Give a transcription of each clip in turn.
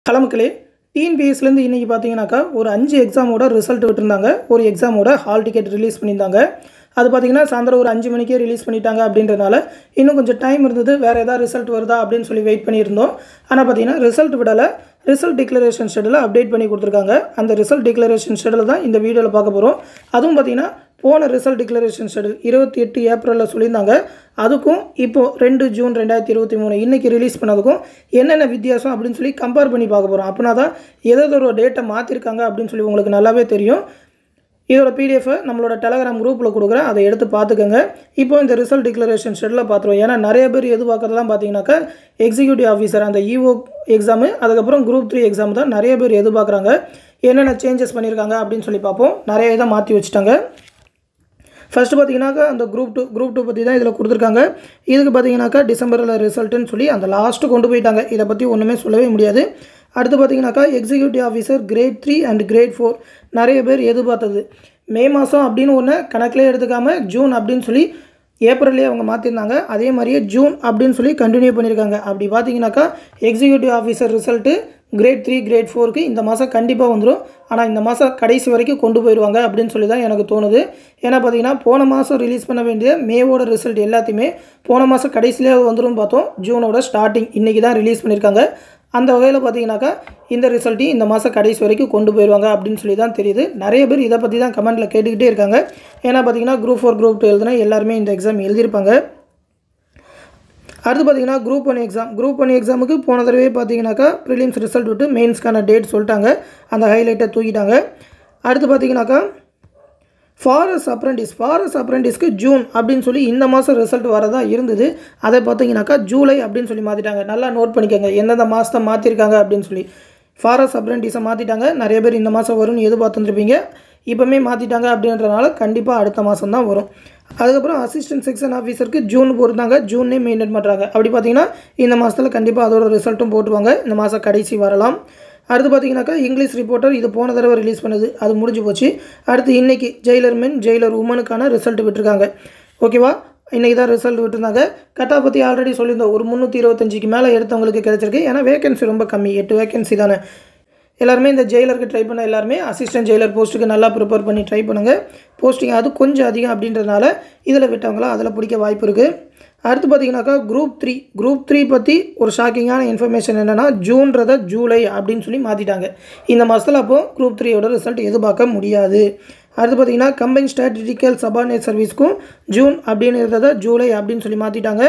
தலைமக்களே டிஎன்பிஎஸ்லேருந்து இன்றைக்கி பார்த்தீங்கன்னாக்கா ஒரு அஞ்சு எக்ஸாமோட ரிசல்ட் விட்டுருந்தாங்க ஒரு எக்ஸாமோட ஹால் டிக்கெட் ரிலீஸ் பண்ணியிருந்தாங்க அது பார்த்தீங்கன்னா சாயந்தரம் ஒரு அஞ்சு மணிக்கே ரிலீஸ் பண்ணிட்டாங்க அப்படின்றனால இன்னும் கொஞ்சம் டைம் இருந்தது வேறு ஏதாவது ரிசல்ட் வருதா அப்படின்னு சொல்லி வெயிட் பண்ணியிருந்தோம் ஆனால் பார்த்தீங்கன்னா ரிசல்ட் விடலை ரிசல்ட் டிக்ளரேஷன் ஷெடியூலை அப்டேட் பண்ணி கொடுத்துருக்காங்க அந்த ரிசல்ட் டிக்ளரேஷன் ஷெடியூல் தான் இந்த வீடியோவில் பார்க்க போகிறோம் அதுவும் பார்த்தீங்கன்னா போன ரிசல்ட் டிக்ளரேஷன் ஷெடியூல் இருபத்தி எட்டு ஏப்ரலில் சொல்லியிருந்தாங்க அதுக்கும் இப்போது ரெண்டு ஜூன் ரெண்டாயிரத்தி இருபத்தி மூணு இன்றைக்கி ரிலீஸ் பண்ணதுக்கும் என்னென்ன வித்தியாசம் அப்படின்னு சொல்லி கம்பேர் பண்ணி பார்க்க போகிறோம் அப்படின்னா தான் ஏதாவது ஒரு டேட்டை மாற்றிருக்காங்க அப்படின்னு சொல்லி உங்களுக்கு நல்லாவே தெரியும் இதோட பிடிஎஃபை நம்மளோட டெலகிராம் குரூப்பில் கொடுக்குறேன் அதை எடுத்து பார்த்துக்கோங்க இப்போ இந்த ரிசல்ட் டிக்ளரேஷன் ஷெட்டில் பார்த்துருவோம் ஏன்னா நிறைய பேர் எதிர்பார்க்கறதெல்லாம் பார்த்தீங்கன்னாக்கா எக்ஸிக்யூட்டிவ் ஆஃபீஸர் அந்த இஓ எக்ஸாமு அதுக்கப்புறம் குரூப் த்ரீ எக்ஸாம் தான் நிறைய பேர் எதிர்பார்க்குறாங்க என்னென்ன சேஞ்சஸ் பண்ணியிருக்காங்க அப்படின்னு சொல்லி பார்ப்போம் நிறைய இதை மாற்றி வச்சுட்டாங்க ஃபஸ்ட்டு பார்த்தீங்கன்னாக்கா அந்த குரூப் டூ குரூப் டூ பற்றி தான் இதில் கொடுத்துருக்காங்க இதுக்கு பார்த்தீங்கன்னாக்கா டிசம்பரில் ரிசல்ட்டுன்னு சொல்லி அந்த லாஸ்ட்டு கொண்டு போயிட்டாங்க இதை பற்றி ஒன்றுமே சொல்லவே முடியாது அடுத்து பார்த்தீங்கன்னாக்கா executive officer grade three and grade four நிறைய பேர் எதிர்பார்த்தது மே மாதம் அப்படின்னு ஒன்று கணக்கிலே எடுத்துக்காமல் ஜூன் அப்படின்னு சொல்லி ஏப்ரல்லே அவங்க மாற்றிருந்தாங்க அதே மாதிரியே ஜூன் அப்படின்னு சொல்லி கண்டினியூ பண்ணியிருக்காங்க அப்படி பார்த்தீங்கன்னாக்கா executive officer result grade three grade ஃபோருக்கு இந்த மாதம் கண்டிப்பாக வந்துடும் ஆனால் இந்த மாதம் கடைசி வரைக்கும் கொண்டு போயிடுவாங்க அப்படின்னு சொல்லி தான் எனக்கு தோணுது ஏன்னா பார்த்தீங்கன்னா போன மாதம் ரிலீஸ் பண்ண வேண்டிய மேவோட ரிசல்ட் எல்லாத்தையுமே போன மாதம் கடைசியிலே வந்துடும் பார்த்தோம் ஜூனோட ஸ்டார்டிங் இன்றைக்கி தான் ரிலீஸ் பண்ணியிருக்காங்க அந்த வகையில் பார்த்தீங்கன்னாக்கா இந்த ரிசல்ட்டையும் இந்த மாதம் கடைசி வரைக்கும் கொண்டு போயிடுவாங்க அப்படின்னு சொல்லி தான் தெரியுது நிறைய பேர் இதை பற்றி தான் கமெண்ட்டில் கேட்டுக்கிட்டே இருக்காங்க ஏன்னா பார்த்தீங்கன்னா குரூப் ஃபோர் குரூப் டூ எழுதுனா எல்லாருமே இந்த எக்ஸாம் எழுதியிருப்பாங்க அடுத்து பார்த்தீங்கன்னா group one exam group one எக்ஸாமுக்கு போன தடவை பார்த்தீங்கன்னாக்கா ப்ரிலிம்ஸ் ரிசல்ட் விட்டு மெயின்ஸ்க்கான டேட் சொல்லிட்டாங்க அந்த ஹைலைட்டை தூக்கிட்டாங்க அடுத்து பார்த்தீங்கன்னாக்கா ஃபாரஸ்ட் அப்ரெண்டிஸ் ஃபாரஸ்ட் அப்ரெண்டிஸ்க்கு ஜூன் அப்படின்னு சொல்லி இந்த மாதம் ரிசல்ட் வரதா இருந்தது அதை பார்த்தீங்கன்னாக்கா ஜூலை அப்படின்னு சொல்லி மாற்றிட்டாங்க நல்லா நோட் பண்ணிக்கோங்க எந்தெந்த மாதத்தை மாற்றிருக்காங்க அப்படின்னு சொல்லி ஃபாரஸ்ட் அப்ரெண்டிஸை மாற்றிட்டாங்க நிறைய பேர் இந்த மாதம் வரும்னு எதிர்பார்த்துருப்பீங்க இப்போமே மாற்றிட்டாங்க அப்படின்றனால கண்டிப்பாக அடுத்த மாதம் தான் வரும் அதுக்கப்புறம் அசிஸ்டன்ட் செக்ஷன் ஆஃபீஸருக்கு ஜூன் போட்டுருந்தாங்க ஜூன்னே மெயின்டைன் பண்ணுறாங்க அப்படி பார்த்தீங்கன்னா இந்த மாதத்தில் கண்டிப்பாக அதோட ரிசல்ட்டும் போட்டுருவாங்க இந்த மாதம் கடைசி வரலாம் அடுத்து பார்த்தீங்கன்னாக்கா இங்கிலீஷ் ரிப்போர்ட்டர் இது போன தடவை ரிலீஸ் பண்ணுது அது முடிஞ்சு போச்சு அடுத்து இன்றைக்கி ஜெயிலர் மென் ஜெயிலர் உமனுக்கான ரிசல்ட் விட்டுருக்காங்க ஓகேவா இன்றைக்கி தான் ரிசல்ட் விட்டுருந்தாங்க கட்டா பற்றி ஆல்ரெடி சொல்லியிருந்தோம் ஒரு முந்நூற்றி இருபத்தஞ்சிக்கு மேலே எடுத்தவங்களுக்கு கிடச்சிருக்கு ஏன்னா வேகன்சி ரொம்ப கம்மி எட்டு வேகன்சி தானே எல்லாருமே இந்த ஜெயிலருக்கு ட்ரை பண்ண எல்லாருமே அசிஸ்டன்ட் ஜெயிலர் போஸ்ட்டுக்கு நல்லா ப்ரிப்பேர் பண்ணி ட்ரை பண்ணுங்கள் போஸ்டிங் அது கொஞ்சம் அதிகம் அப்படின்றதுனால இதில் விட்டவங்களா அதில் பிடிக்க வாய்ப்பு இருக்குது அடுத்து பார்த்தீங்கன்னாக்கா குரூப் த்ரீ குரூப் த்ரீ பற்றி ஒரு ஷாக்கிங்கான இன்ஃபர்மேஷன் என்னென்னா ஜூன்றதை ஜூலை அப்படின்னு சொல்லி மாற்றிட்டாங்க இந்த மாதத்தில் அப்போது குரூப் த்ரீயோட ரிசல்ட் எதிர்பார்க்க முடியாது அடுத்து பார்த்தீங்கன்னா கம்பைன் ஸ்டாட்டிஸ்டிக்கல் சபார்டினேட் சர்வீஸ்க்கும் ஜூன் அப்படின்னு இருந்ததை ஜூலை அப்படின்னு சொல்லி மாற்றிட்டாங்க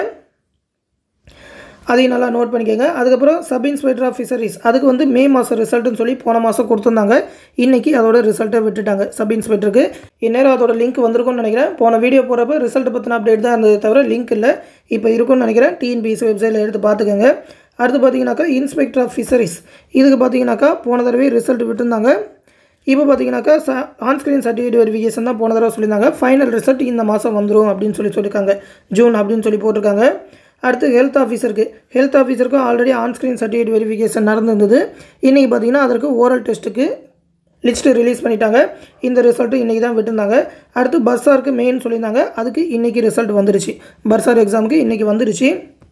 அதையும் நல்லா நோட் பண்ணிக்கோங்க அதுக்கப்புறம் சப் இன்ஸ்பெக்டர் ஆஃப் ஃபிஷரிஸ் அதுக்கு வந்து மே மாதம் ரிசல்ட்டுன்னு சொல்லி போன மாதம் கொடுத்துருந்தாங்க இன்றைக்கி அதோட ரிசல்ட்டை விட்டுட்டாங்க சப் இன்ஸ்பெக்டருக்கு இந்நேரம் அதோட லிங்க் வந்திருக்கும்னு நினைக்கிறேன் போன வீடியோ போகிறப்ப ரிசல்ட் பற்றின அப்டேட் தான் இருந்தது தவிர லிங்க் இல்லை இப்போ இருக்கும்னு நினைக்கிறேன் டிஎன்பிஎஸ்சி வெப்சைட்டில் எடுத்து பார்த்துக்கோங்க அடுத்து பார்த்தீங்கன்னாக்கா இன்ஸ்பெக்டர் ஆஃப் ஃபிஷரிஸ் இதுக்கு பார்த்தீங்கன்னாக்கா போன தடவை ரிசல்ட் விட்டுருந்தாங்க இப்போ பார்த்தீங்கன்னாக்கா ச ஆன்ஸ்க்ரீன் சர்டிஃபிகேட் வெரிஃபிகேஷன் தான் போன தடவை சொல்லியிருந்தாங்க ஃபைனல் ரிசல்ட் இந்த மாதம் வந்துடும் அப்படின்னு சொல்லி சொல்லியிருக்காங்க ஜூன் அப்படின்னு சொல்லி போட்டிருக்காங்க அடுத்து ஹெல்த் ஆஃபீஸருக்கு ஹெல்த் ஆஃபீஸருக்கும் ஆல்ரெடி ஆன்ஸ்க்ரீன் சர்டிஃபிகேட் வெரிஃபிகேஷன் நடந்திருந்தது இன்றைக்கி பார்த்தீங்கன்னா அதற்கு ஓரல் டெஸ்ட்டுக்கு லிஸ்ட்டு ரிலீஸ் பண்ணிட்டாங்க இந்த ரிசல்ட்டு இன்றைக்கி தான் விட்டுருந்தாங்க அடுத்து பஸ்ஸாருக்கு மெயின் சொல்லியிருந்தாங்க அதுக்கு இன்றைக்கி ரிசல்ட் வந்துருச்சு பர்சார் எக்ஸாமுக்கு இன்றைக்கி வந்துருச்சு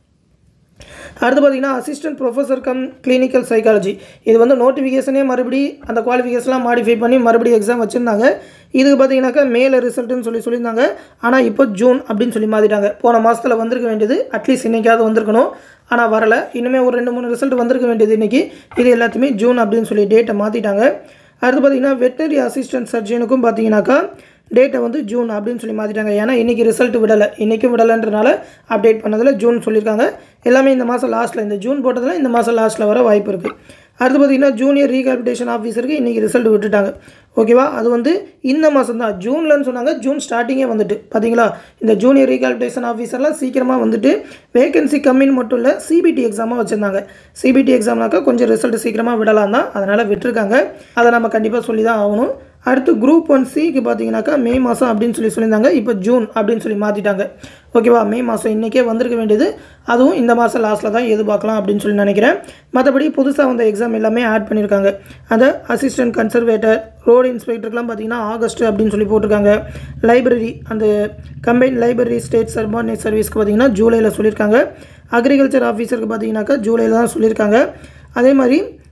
அடுத்து பார்த்தீங்கன்னா assistant professor cum clinical psychology இது வந்து நோட்டிஃபிகேஷனே மறுபடி அந்த குவாலிஃபிகேஷன்லாம் மாடிஃபை பண்ணி மறுபடியும் எக்ஸாம் வச்சுருந்தாங்க இதுக்கு பார்த்தீங்கன்னாக்கா மேலே ரிசல்ட்டுன்னு சொல்லி சொல்லியிருந்தாங்க ஆனால் இப்போ ஜூன் அப்படின்னு சொல்லி மாற்றிட்டாங்க போன மாதத்தில் வந்திருக்க வேண்டியது அட்லீஸ்ட் இன்றைக்காவது வந்திருக்கணும் ஆனால் வரலை இன்னுமே ஒரு ரெண்டு மூணு ரிசல்ட் வந்திருக்க வேண்டியது இன்றைக்கி இது எல்லாத்தையுமே ஜூன் அப்படின்னு சொல்லி டேட்டை மாற்றிட்டாங்க அடுத்து பார்த்தீங்கன்னா வெட்டரி அசிஸ்டன்ட் சர்ஜனுக்கும் பார்த்தீங்கன்னாக்கா டேட்டை வந்து ஜூன் அப்படின்னு சொல்லி மாற்றிட்டாங்க ஏன்னா இன்றைக்கி ரிசல்ட் விடலை இன்றைக்கும் விடலைன்றனால அப்டேட் பண்ணதில் ஜூன் சொல்லியிருக்காங்க எல்லாமே இந்த மாதம் லாஸ்ட்டில் இந்த ஜூன் போட்டதில் இந்த மாதம் லாஸ்ட்டில் வர வாய்ப்பு இருக்குது அடுத்து பார்த்திங்கன்னா ஜூனியர் ரீகால்பிடேஷன் ஆஃபீஸருக்கு இன்றைக்கி ரிசல்ட் விட்டுட்டாங்க ஓகேவா அது வந்து இந்த மாதம் தான் ஜூன்லன்னு சொன்னாங்க ஜூன் ஸ்டார்டிங்கே வந்துட்டு பார்த்தீங்களா இந்த ஜூனியர் ரீகால்பிடேஷன் ஆஃபீஸர்லாம் சீக்கிரமாக வந்துட்டு வேகன்சி கம்மின்னு மட்டும் இல்லை சிபிடி எக்ஸாமாக வச்சுருந்தாங்க சிபிடி எக்ஸாம்னாக்கா கொஞ்சம் ரிசல்ட் சீக்கிரமாக விடலாம் தான் அதனால் விட்டுருக்காங்க அதை நம்ம கண்டிப்பாக சொல்லி தான் ஆகணும் அடுத்து குரூப் ஒன் சிக்கு பார்த்தீங்கன்னாக்கா மே மாதம் அப்படின்னு சொல்லி சொல்லியிருந்தாங்க இப்போ ஜூன் அப்படின்னு சொல்லி மாற்றிட்டாங்க ஓகேவா மே மாதம் இன்றைக்கே வந்திருக்க வேண்டியது அதுவும் இந்த மாதம் லாஸ்ட்டில் தான் எதிர்பார்க்கலாம் அப்படின்னு சொல்லி நினைக்கிறேன் மற்றபடி புதுசாக வந்த எக்ஸாம் எல்லாமே ஆட் பண்ணியிருக்காங்க அந்த அசிஸ்டன்ட் கன்சர்வேட்டர் ரோடு இன்ஸ்பெக்டருக்குலாம் பார்த்தீங்கன்னா ஆகஸ்ட் அப்படின்னு சொல்லி போட்டிருக்காங்க லைப்ரரி அந்த கம்பைன் லைப்ரரி ஸ்டேட் சர்பார்டினேட் சர்வீஸ்க்கு பார்த்தீங்கன்னா ஜூலையில் சொல்லியிருக்காங்க அக்ரிகல்ச்சர் ஆஃபீஸருக்கு பார்த்தீங்கன்னாக்கா ஜூலையில் தான் சொல்லியிருக்காங்க அதே மாதிரி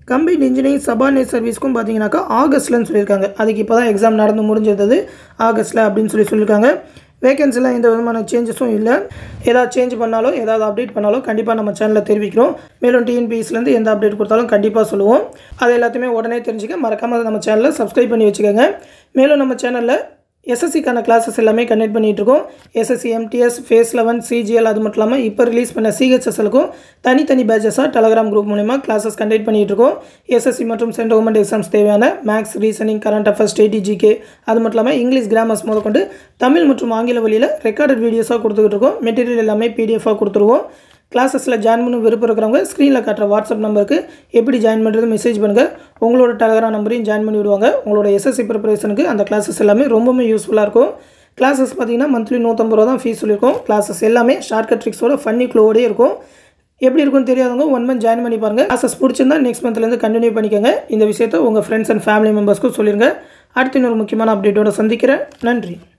கம்பைன் இன்ஜினியரிங் சபார்டினேட் சர்வீஸ்க்கும் பார்த்தீங்கன்னாக்கா ஆகஸ்ட்லன்னு சொல்லியிருக்காங்க அதுக்கு இப்போ தான் எக்ஸாம் நடந்து முடிஞ்சது ஆகஸ்ட்டில் அப்படின்னு சொல்லி சொல்லியிருக்காங்க வேகன்சிலாம் எந்த விதமான சேஞ்சஸும் இல்லை ஏதாவது சேஞ்ச் பண்ணாலோ ஏதாவது அப்டேட் பண்ணாலோ கண்டிப்பாக நம்ம சேனலில் தெரிவிக்கிறோம் மேலும் டிஎன்பிஎஸ்லேருந்து எந்த அப்டேட் கொடுத்தாலும் கண்டிப்பாக சொல்லுவோம் அது எல்லாத்தையுமே உடனே தெரிஞ்சுக்க மறக்காமல் நம்ம சேனலை சப்ஸ்கிரைப் பண்ணி வச்சுக்கோங்க மேலும் நம்ம சேனலில் எஸ்எஸ்சிக்கான கிளாஸஸ் எல்லாமே கண்டக்ட் பண்ணிகிட்டு இருக்கோம் SSC MTS phase eleven CGL அது மட்டும் இல்லாமல் இப்போ ரிலீஸ் பண்ண சிஹெச்எஸ்எலுக்கும் தனித்தனி பேச்சஸாக டெலகிராம் குரூப் மூலிமா கிளாஸஸ் கண்டக்ட் பண்ணிகிட்டு இருக்கோம் எஸ்எஸ்சி மற்றும் சென்ட்ரல் கவர்மெண்ட் எக்ஸாம்ஸ் தேவையான maths reasoning current affairs static GK அது மட்டும் இல்லாமல் இங்கிலீஷ் கிராமர்ஸ் முதற்கொண்டு தமிழ் மற்றும் ஆங்கில வழியில் ரெக்கார்டட் வீடியோஸாக கொடுத்துக்கிட்டு இருக்கோம் மெட்டீரியல் எல்லாமே பிடிஎஃபாக கொடுத்துருவோம் கிளாஸஸில் ஜாயின் பண்ண விருப்பம் இருக்கிறவங்க ஸ்க்ரீனில் காட்டுற வாட்ஸ்அப் நம்பருக்கு எப்படி ஜாயின் பண்ணுறது மெசேஜ் பண்ணுங்கள் உங்களோட டெலகிராம் நம்பரையும் ஜாயின் பண்ணி விடுவாங்க உங்களோட எஸ்எஸ்சி ப்ரிப்பரேஷனுக்கு அந்த கிளாஸஸ் எல்லாமே ரொம்பவுமே யூஸ்ஃபுல்லாக இருக்கும் கிளாஸஸ் பார்த்தீங்கன்னா மந்த்லி நூற்றம்பது ரூபா தான் ஃபீஸ் சொல்லியிருக்கோம் கிளாஸஸ் எல்லாமே ஷார்ட்கட் ட்ரிக்ஸோட ஃபன்னி க்ளோவோடே இருக்கும் எப்படி இருக்கும்னு தெரியாதவங்க ஒன் மந்த் ஜாயின் பண்ணி பாருங்கள் கிளாஸஸ் பிடிச்சிருந்தா நெக்ஸ்ட் மந்த்லேருந்து கண்டினியூ பண்ணிக்கோங்க இந்த விஷயத்தை உங்கள் ஃப்ரெண்ட்ஸ் அண்ட் ஃபேமிலி மெம்பர்ஸ்க்கும் சொல்லிடுங்க அடுத்து இன்னொரு முக்கியமான அப்டேட்டோட சந்திக்கிறேன் நன்றி